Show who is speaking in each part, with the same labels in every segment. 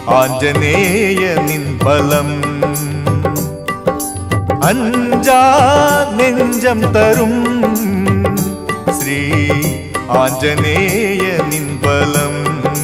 Speaker 1: ஆஞ்சநேயனின் பலம் அஞ்சா நெஞ்சம் தரும் ஸ்ரீ ஆஞ்சநேயனின் பலம்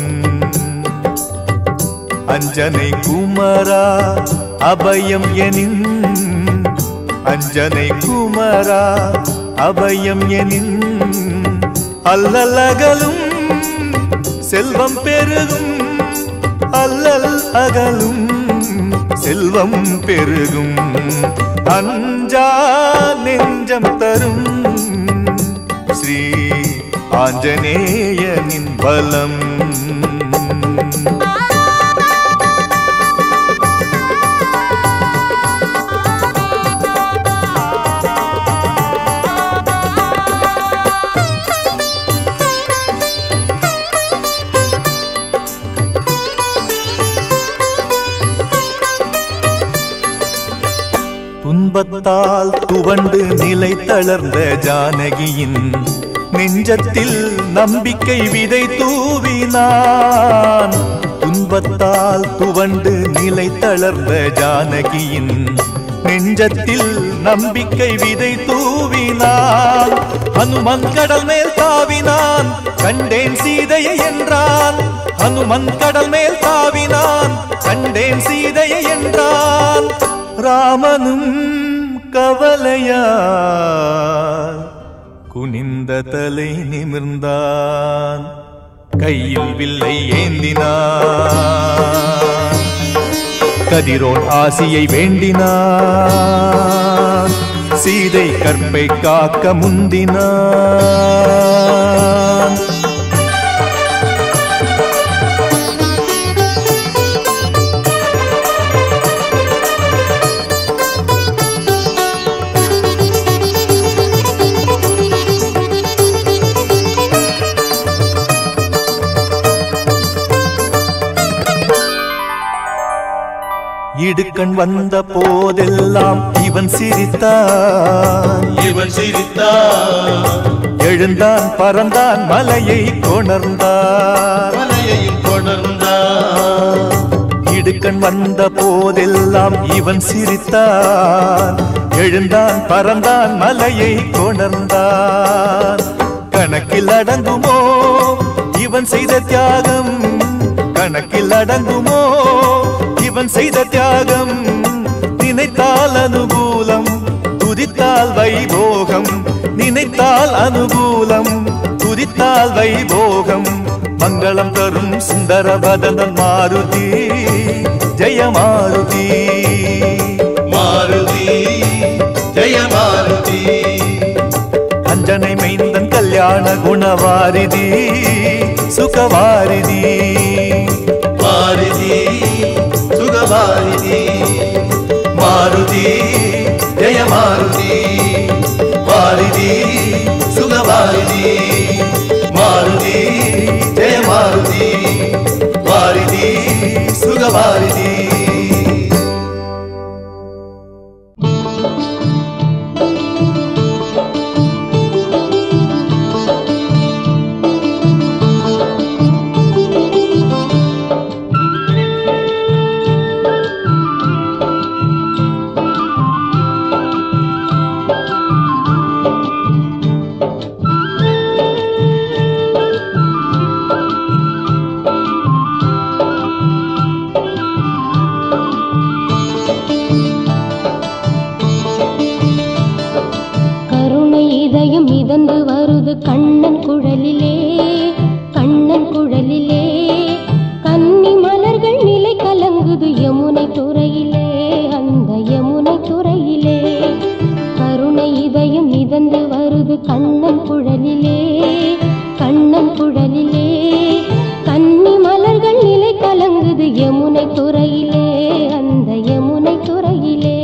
Speaker 1: அஞ்சனை குமரா அபயம் எனின் அஞ்சனை குமரா அபயம் எனின் அல்லலகலும் செல்வம் பெருகும் அல்லல் அகலும் செல்வம் பெருகும் அஞ்சா நெஞ்சம் தரும் ஸ்ரீ ஆஞ்சநேயனின் பலம் துன்பத்தால் துவண்டு நிலை தளர்ந்த ஜானகியின் நெஞ்சத்தில் நம்பிக்கை விதை தூவினான் துன்பத்தால் துவண்டு நிலை தளர்ந்த ஜானகியின் நெஞ்சத்தில் நம்பிக்கை விதை தூவினான் ஹனுமன் கடல் மேல் தாவினான் கண்டேன் சீதையை என்றான் ஹனுமன் கடல் மேல் தாவினான் கண்டேன் சீதையை என்றான் ராமனும் கவலையால் குனிந்த தலை நிமிர்ந்தான் கையில் வில்லை ஏந்தினான் கதிரோன் ஆசியை வேண்டினான் சீதை கற்பை காக்க முந்தினான் இடுக்கண் வந்த போதெல்லாம் இவன் சிரித்தான்
Speaker 2: இவன் சிரித்தான்
Speaker 1: எழுந்தான் பறந்தான் மலையை கொணர்ந்தான்
Speaker 2: மலையையும் கொணர்ந்தான்
Speaker 1: இடுக்கண் வந்த போதெல்லாம் இவன் சிரித்தான் எழுந்தான் பறந்தான் மலையை கொணர்ந்தான் கணக்கில் அடங்குமோ இவன் செய்த தியாகம் கணக்கில் அடங்குமோ இவன் செய்த தியாகம் நினைத்தால் அனுகூலம் துதித்தால் வைபோகம் நினைத்தால் அனுகூலம் துதித்தால் வைபோகம் மங்களம் தரும் சுந்தரபதனன் மாருதி ஜெய மாருதி
Speaker 2: மாருதி ஜெய மாருதி
Speaker 1: அஞ்சனை மைந்தன் கல்யாண குணவாரிதி சுகவாரிதி
Speaker 2: மாருதி சுகபாரிதி மாருதி ஜெய மாருதி மாருதி சுகபாரிதி மாருதி ஜெய மாருதி மாருதி சுகபாரிதி
Speaker 3: கருணை இதயம் மிதந்து வருது கண்ணன் குழலிலே கண்ணன் குழலிலே கன்னி மலர்கள் நிலை கலங்குது யமுனை துறையிலே அந்த யமுனை துறையிலே கருணை இதயம் மிதந்து வருது கண்ணன் குழலிலே கண்ணன் குழலிலே கன்னி மலர்கள் நிலை கலங்குது யமுனை துறையிலே அந்த யமுனை துறையிலே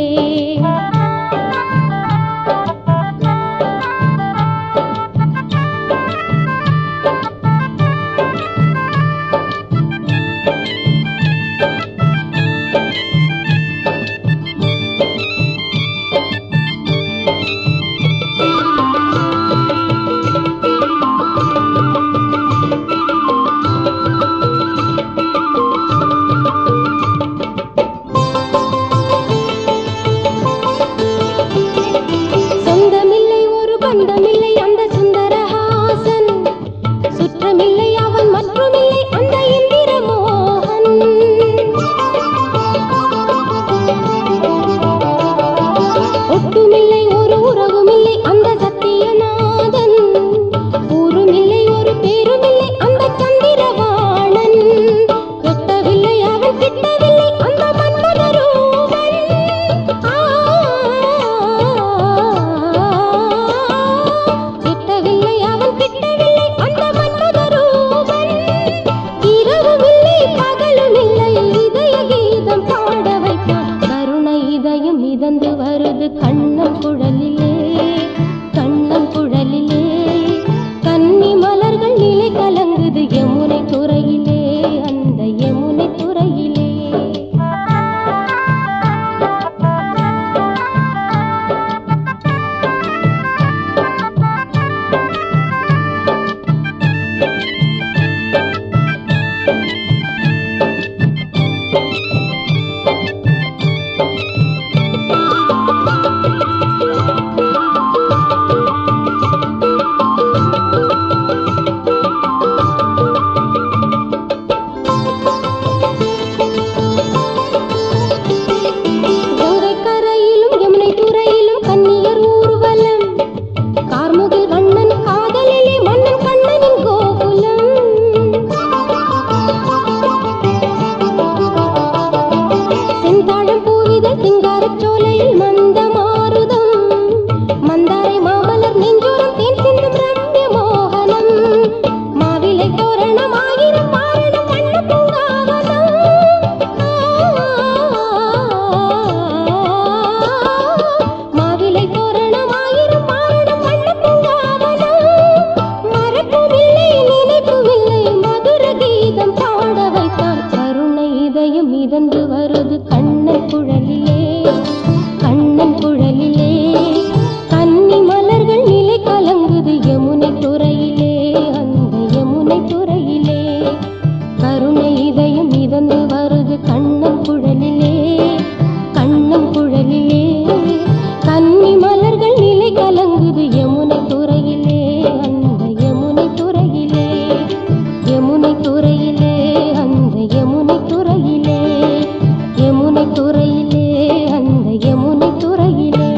Speaker 3: இதயம் மிதந்து வருது கண்ணன் குழலிலே கண்ணன் குழலிலே கன்னி மலர்கள் நிலை கலங்குது யமுனை துறையிலே அந்த யமுனை துறையிலே கருணை இதயம் மிதந்து வருது கண்ணன் குழலிலே கண்ணன் குழலிலே கன்னி மலர்கள் நிலை கலங்குது யமுனை துறையிலே அந்த யமுனை துறையிலே யமுனை துறையிலே அந்த யமுனை துறையிலே யமுனை துறையிலே அந்த யமுனை துறையிலே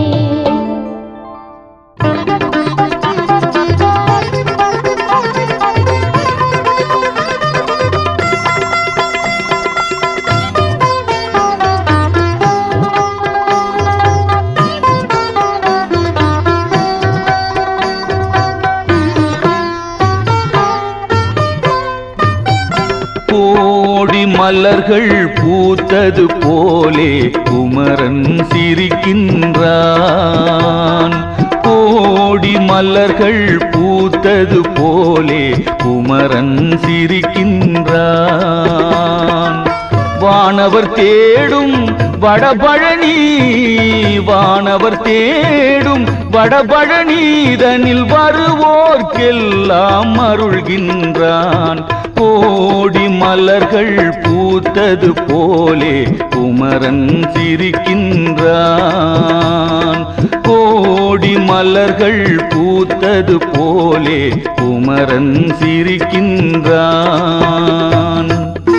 Speaker 4: கோடி மலர்கள் பூத்தது போலே குமரன் சிரிக்கின்றான் கோடி மலர்கள் பூத்தது போலே குமரன் சிரிக்கின்றான் வானவர் தேடும் வடபழனி வானவர் தேடும் வடபழனிதனில் வருவோர்க்கெல்லாம் அருள்கின்றான் கோடி மலர்கள் பூத்தது போலே குமரன் சிரிக்கின்றான் கோடி மலர்கள் பூத்தது போலே குமரன் சிரிக்கின்றான்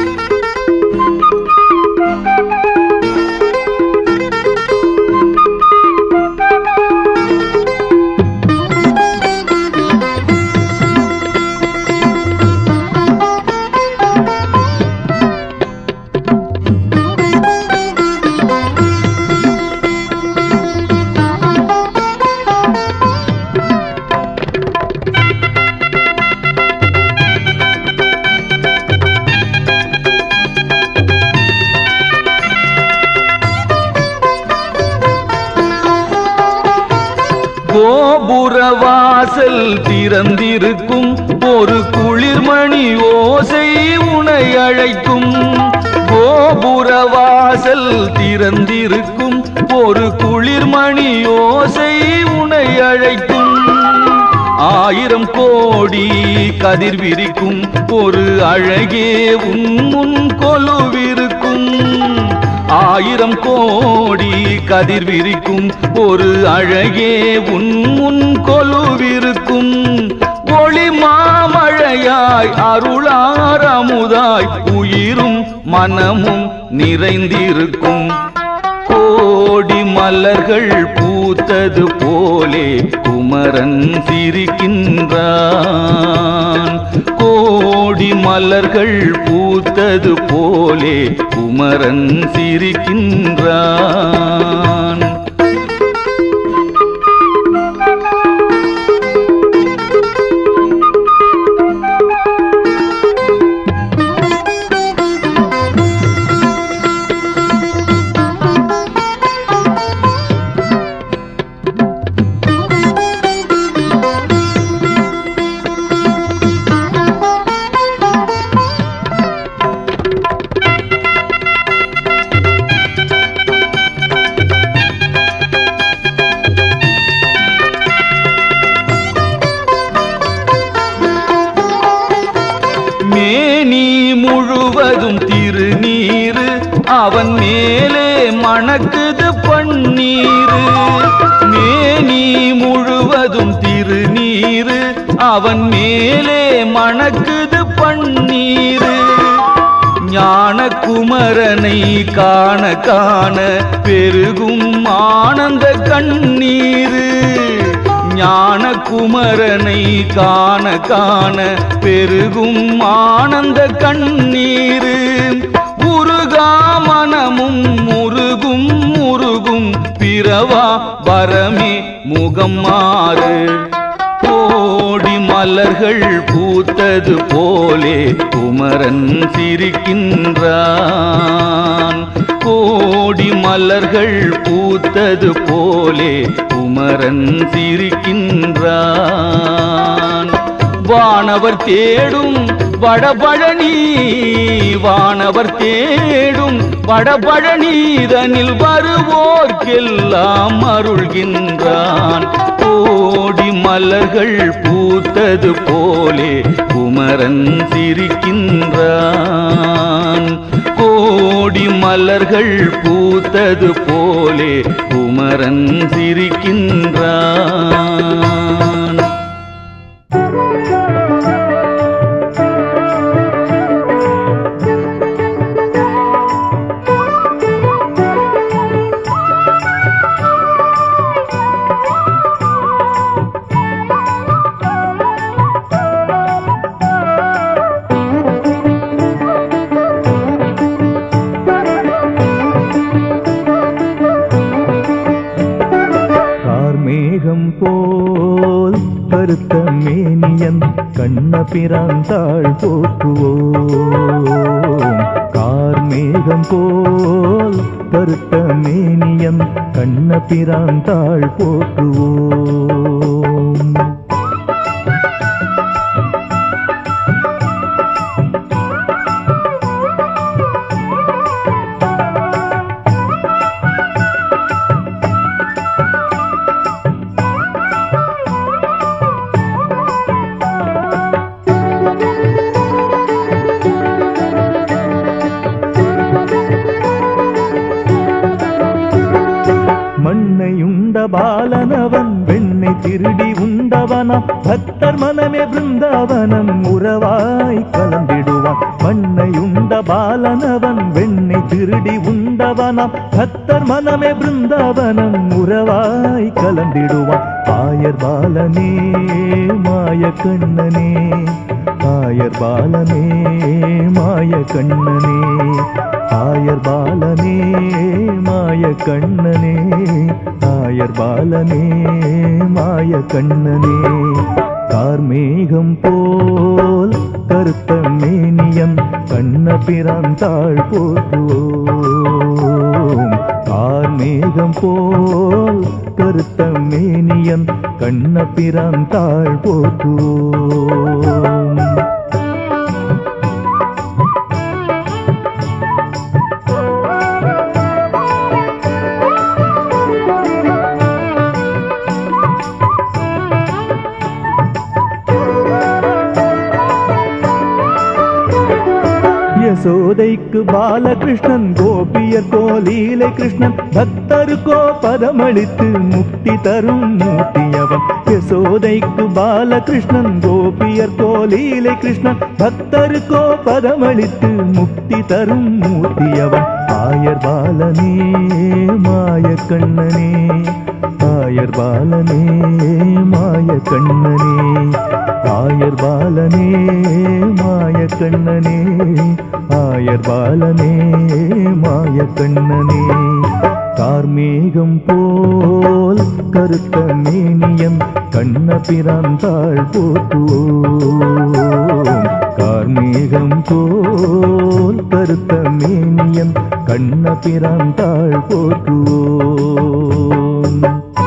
Speaker 4: கோபுர வாசல் திறந்திருக்கும் ஒரு குளிர்மணி ஓசை உனை அழைக்கும் கோபுர வாசல் திறந்திருக்கும் ஒரு குளிர்மணி ஓசை உனை அழைக்கும் ஆயிரம் கோடி கதிர் விரிக்கும் ஒரு அழகே உன் முன் கொலுவிருக்கும் ஆயிரம் கோடி கதிர் விரிக்கும் ஒரு அழகே உன் முன் கொலுவிருக்கும் ஒளி மாமழையாய் அருளார் அமுதாய் உயிரும் மனமும் நிறைந்திருக்கும் கோடி மலர்கள் பூத்தது போலே குமரன் சிரிக்கின்றான் கோடி மலர்கள் பூத்தது போலே குமரன் சிரிக்கின்றான் மேனி முழுவதும் திருநீரு அவன் மேலே மணக்குது பன்னீரு மேனி முழுவதும் திருநீரு அவன் மேலே மணக்குது பன்னீரு ஞான குமரனை காண காண பெருகும் ஆனந்த கண்ணீரு ஞான குமரனை காண காண பெருகும் ஆனந்த கண்ணீரு உருகா மனமும் முருகும் முருகும் பிறவா வரமே முகம் மாறு கோடி மலர்கள் பூத்தது போலே குமரன் சிரிக்கின்றான் கோடி மலர்கள் பூத்தது போலே குமரன் சிரிக்கின்றான் வானவர் தேடும் வடபழனி வானவர் தேடும் வடபழனிதனில் வருவோர்க்கெல்லாம் அருள்கின்றான் கோடி மலர்கள் பூத்தது போலே குமரன் சிரிக்கின்றான் கோடி மலர்கள் பூத்தது போலே குமரன் சிரிக்கின்றான்
Speaker 1: கார்மேகம் போல் கருத்த மேனியன் கண்ணபிராந்தாள் போற்றுவோம் கார்மேகம் போல் கருத்த மேனியன் கண்ணபிராந்தாள் போற்றுவோம் மண்ணை உண்ட பாலனவன் வெண்ணை திருடி உண்டவனாம் பக்தர் மனமே பிருந்தாவனம் உறவாய் கலந்திடுவான் மண்ணை உண்ட பாலனவன் வெண்ணை திருடி உண்டவனாம் பக்தர் மனமே பிருந்தாவனம் உறவாய் கலந்திடுவான் ஆயர் பாலனே மாய கண்ணனே ஆயர் பாலனே மாய கண்ணனே ஆயர் பாலனே மாய கண்ணனே ஆயர் பாலனே மாய கண்ணனே கார்மேகம் போல் கருத்த மேனியம் கண்ண பிறந்தாள் போற்றுவோம் கார்மேகம் போல் கருத்த மேனியம் கண்ண பிறந்தாள் போற்றுவோம் யசோதைக்கு பாலகிருஷ்ணன் கோபியர் கோலீலை கிருஷ்ணன் பக்தருக்கோ பதமளித்து முக்தி தரும் மூர்த்தியவன் யசோதைக்கு பாலகிருஷ்ணன் கோபியர் கோலீலை கிருஷ்ணன் பக்தருக்கோ பதமளித்து முக்தி தரும் மூர்த்தியவன் ஆயர் பாலனே மாய கண்ணனே ஆயர் பாலனே மாய கண்ணனே ஆயர் பாலனே மாய கண்ணனே ஆயர் பாலனே மாய கண்ணனே கார்மேகம் போல் கருத்த மேனியம் கண்ண பிறந்தாள் போற்றுவோம் கார்மேகம் போல் கருத்த மேனியம் கண்ண பிறந்தாள் போற்றுவோம்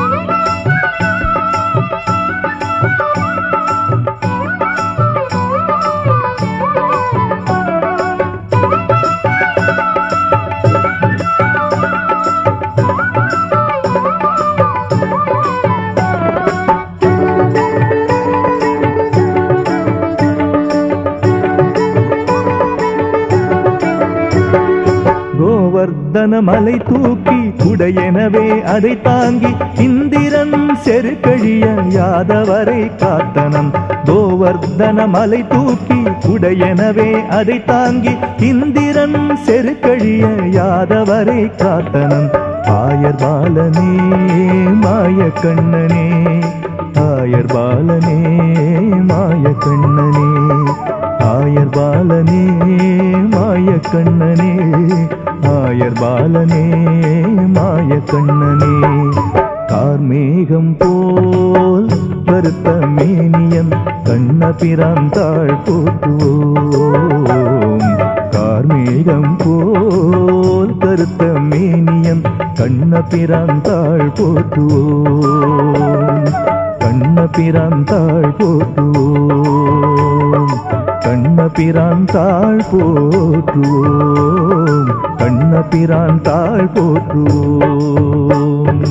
Speaker 1: கோவர்தன மலை தூக்கி குடையெனவே அதை தாங்கி இந்திரன் செருக்கழிய யாதவரை காத்தனன் கோவர்தன மலை தூக்கி குடையெனவே அதை தாங்கி இந்திரன் செருக்கழிய யாதவரை காத்தனன் ஆயர் பாலனே மாய கண்ணனே ஆயர் பாலனே மாய கண்ணனே ஆயர் பாலனே மாய கண்ணனே ஆயர் பாலனே மாய கண்ணனே கார்மேகம் போல் கருத்த மேனியம் கண்ண பிறந்தாள் போற்றுவோம் கார்மேகம் போல் கருத்த மேனியம் கண்ண பிறந்தாள் போற்றுவோம் கண்ண பிறந்தாள் போற்றுவோம் கண்ண பிறந்தாள் போற்றுவோம் கண்ண பிறந்தாள் போற்றுவோம்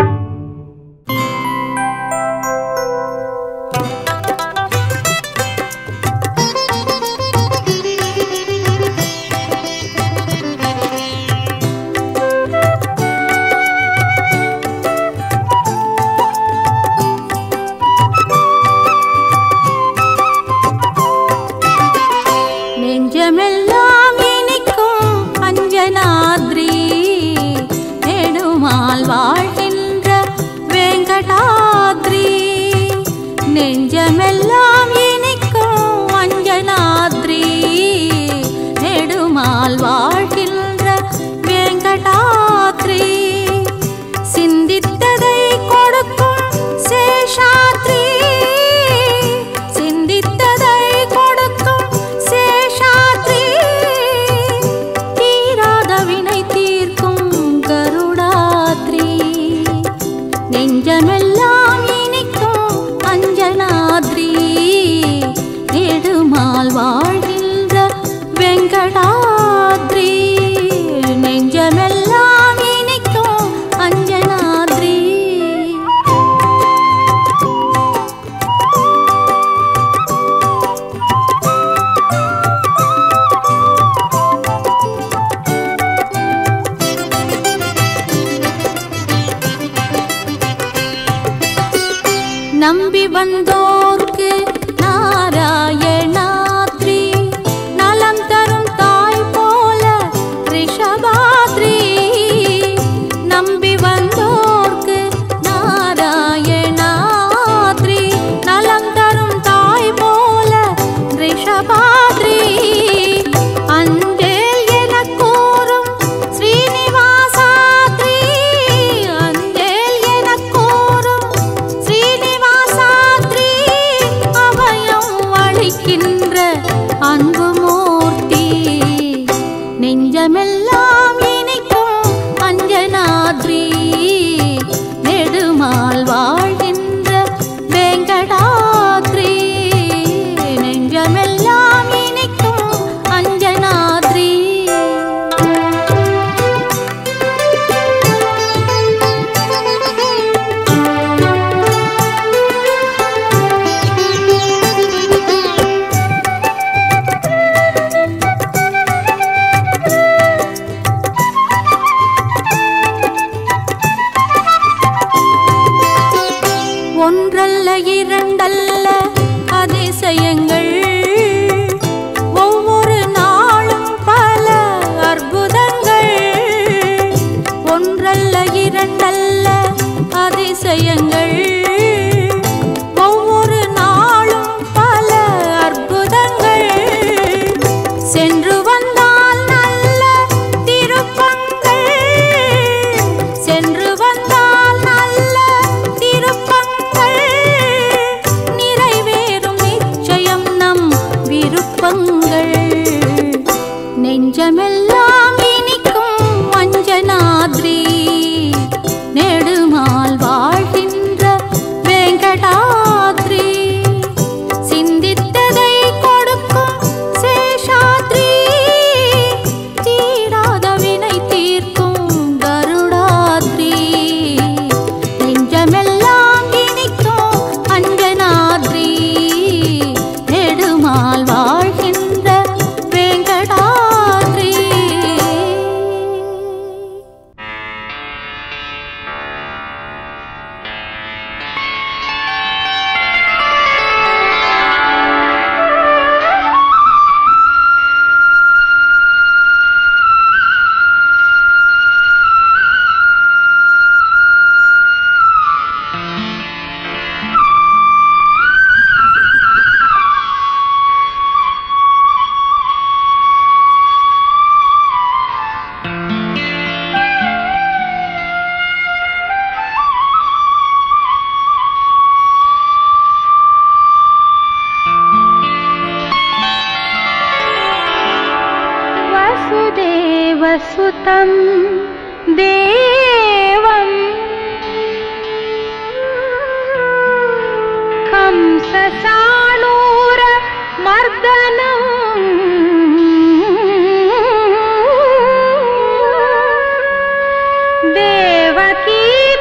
Speaker 5: நெஞ்சமெல்லாம் இனிக்கும் அஞ்சனாத்ரி நெடுமால் வாழ்கின்ற வெங்கடாத்ரி நெஞ்சமெல்லாம் இனிக்கும் அஞ்சனாத்ரி நெடுமால் வாழ்கின்ற வெங்கடாத்ரி சிந்தித்ததை கொடுக்கும் சேஷாத்ரி சிந்தித்ததை கொடுக்கும் சேஷாத்ரி தீராத வினை தீர்க்கும் கருடாத்ரி நெஞ்சமெல்லாம் இனிக்கும் அஞ்சனாத்ரி நெடுமால் வாழ்கின்ற வெங்கடாத்ரி நெஞ்சமெல்லாம் இனிக்கும் அஞ்சனாத்ரி நம்பி வந்தோர்க்கு நாராயணாத்ரி நலம் தரும் தாய் போல ரிஷபாத்ரி நம்பி வந்தோர்க்கு நாராயணாத்ரி நலம் தரும் தாய் போல ரிஷபாத்ரி அஞ்சேல் எனக் கூறும் ஸ்ரீனிவாசாத்ரி அஞ்சேல் எனக் கூறும் ஸ்ரீனிவாசாத்ரி அபயம் அளிக்கின்ற அன்பு மூர்த்தி நெஞ்சமெல்லாம் இனிக்கும் அஞ்சனாத்ரி நெடுமால் வாழ்கின்ற வெங்கடாத்ரி நெஞ்சமெல்லாம் இனிக்கும் அஞ்சனாத்ரி ஒன்றல்ல இரண்டல்ல அதிசயங்கள் ஒவ்வொரு நாளும் பல அற்புதங்கள் ஒன்றல்ல இரண்டல்ல அதிசயங்கள் ஒவ்வொரு நாளும் பல அற்புதங்கள் சென்று வந்தால் நல்ல திருப்பங்கள் சென்று வந்தால் நல்ல திருப்பங்கள் நிறைவேறும் நிச்சயம் நம் விருப்பங்கள் நெஞ்சமெல்லாம் இனிக்கும் அஞ்சனாத்ரி நெடுமால் வாழ்கின்ற வெங்கடாத்ரி சிந்தித்ததை கொடுக்கும் சேஷாத்ரி தீராத வினை தீர்க்கும் கருடாத்ரி நெஞ்சமெல்லாம் இனிக்கும் அஞ்சனாத்ரி நெடுமால் வாழ்கின்ற வெங்கடாத்ரி वसुदेवसुतं देवम्
Speaker 3: சாணூர மர்தனம் தேவகி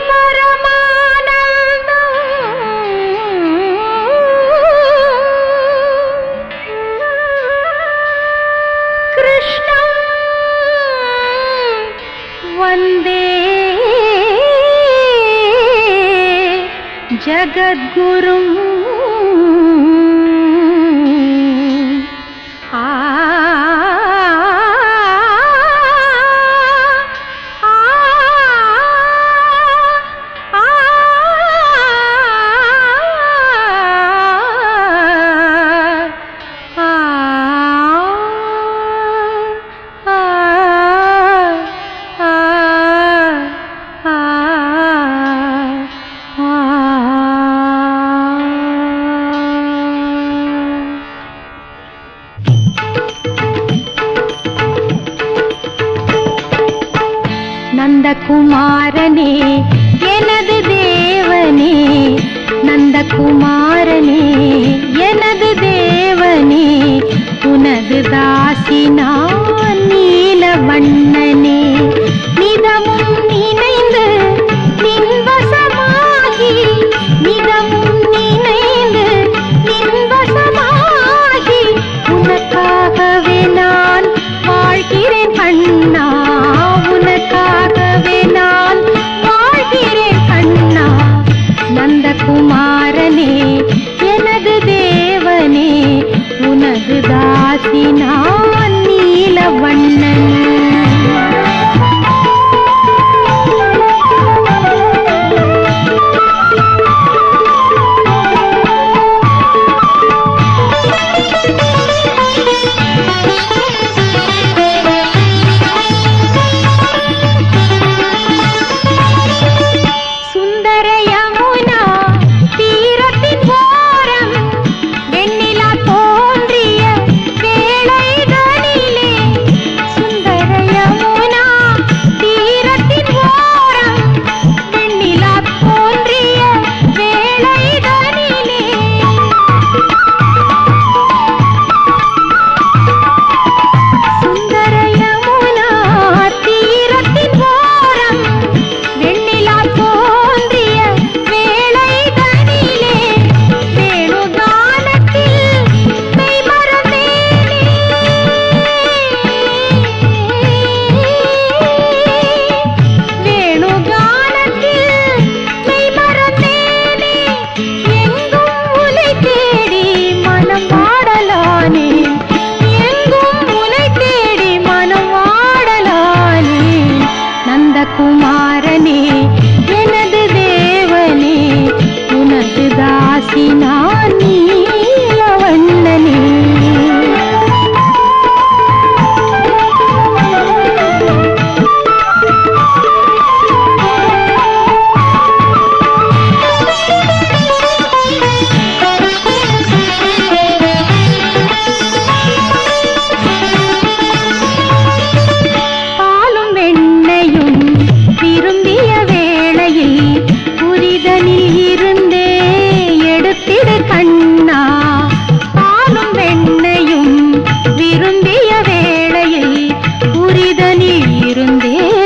Speaker 3: பரமானந்தம் கிருஷ்ணம் வந்தே ஜகத்குரும் ஆ ஆ ஆ நந்தகுமாரனே எனது தேவனே நந்தகுமாரனே எனது தேவனே உனது தாசி நான் நீலவண்ணனே நிதமும் நினைந்து நின்வசமாகி நிதமும் நினைந்து நின்வசமாகி உனக்காகவே நான் வாழ்கிறேன் கண்ணா உனக்காகவே நான் வாழ்கிறேன் கண்ணா நந்தகுமாரனே எனது தேவனே உனது தாசி நான் நீலவண்ணன் சுந்தர யமுனா தீரத்தின் ஓரம் வெண்ணிலா தோன்றிய வேளைகளிலே சுந்தர யமுனா தீரத்தின் ஓரம் வெண்ணிலா தோன்றிய வேளைகளிலே சுந்தர யமுனா தீரத்தின் ஓரம் வெண்ணிலா தோன்றிய வேளைகளிலே வேணுகானத்தில் மெய்மறந்தேனே வேணுகானத்தில் மெய்மறந்தேனே எங்கும் உலை தேடி மனம் வாடலானேன் எங்கும் உலை தேடி மனம் வாடலானேன் நந்தகுமாரனே எனது தேவனே உனது தாசி நான் நீலவண்ணனே பாலும் வெண்ணையும் விரும்பிய வேளையில் புரிதனில் இருந்தே எடுத்திடு கண்ணா பாலும் வெண்ணையும் விரும்பிய வேளையில் புரிதனில் இருந்தே